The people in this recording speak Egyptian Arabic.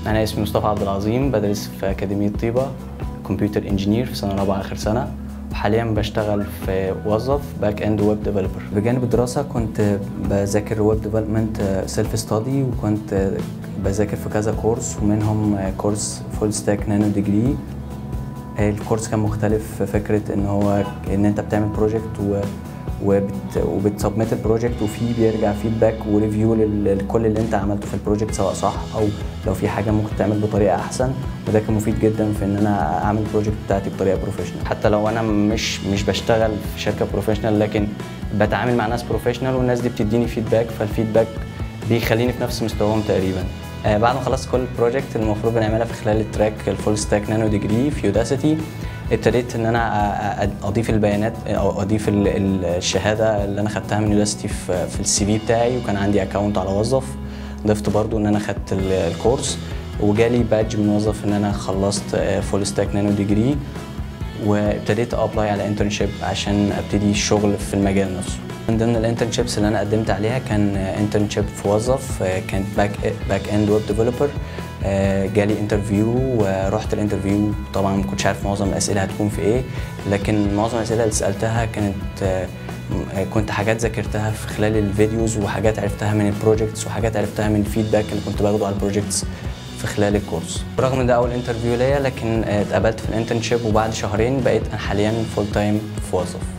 انا اسمي مصطفى عبد العظيم بدرس في اكاديميه طيبه كمبيوتر انجينير في سنه رابعه اخر سنه وحاليا بشتغل في وظف باك اند ويب ديفلوبر بجانب الدراسة كنت بذاكر ويب ديفلوبمنت سيلف ستادي وكنت بذاكر في كذا كورس ومنهم كورس فول ستاك نانو ديجري الكورس كان مختلف في فكرة ان هو ان انت بتعمل بروجكت و وبت وبتسبميت البروجكت وفيه بيرجع فيدباك وريفيو لكل اللي انت عملته في البروجكت سواء صح او لو في حاجه ممكن تعمل بطريقه احسن وده كان مفيد جدا في ان انا اعمل البروجكت بتاعتي بطريقه بروفيشنال حتى لو انا مش مش بشتغل في شركه بروفيشنال لكن بتعامل مع ناس بروفيشنال والناس دي بتديني فيدباك فالفيدباك بيخليني في نفس مستواهم تقريبا آه بعد ما خلصت كل البروجكت اللي المفروض بنعملها في خلال التراك الفول ستاك نانو ديجري في يوداسيتي ابتديت ان انا اضيف البيانات او اضيف الشهاده اللي انا خدتها من يوداسيتي في, في السي في بتاعي وكان عندي اكونت على وظف ضفت برضو ان انا خدت الكورس وجالي بادج من وظف ان انا خلصت فول ستاك نانو ديجري وابتديت ابلاي على انترنشيب عشان ابتدي الشغل في المجال نفسه من ضمن الانترنشيبس اللي انا قدمت عليها كان انترنشيب في وظف كانت باك باك اند ويب ديفلوبر جالي انترفيو ورحت الانترفيو طبعا ما كنتش عارف معظم الاسئله هتكون في ايه لكن معظم الاسئله اللي سالتها كانت كنت حاجات ذاكرتها في خلال الفيديوز وحاجات عرفتها من البروجكتس وحاجات عرفتها من الفيدباك اللي كنت باخده على البروجكتس في خلال الكورس رغم ان ده اول انترفيو ليا لكن اتقابلت في الانترنشيب وبعد شهرين بقيت حاليا فول تايم في وظف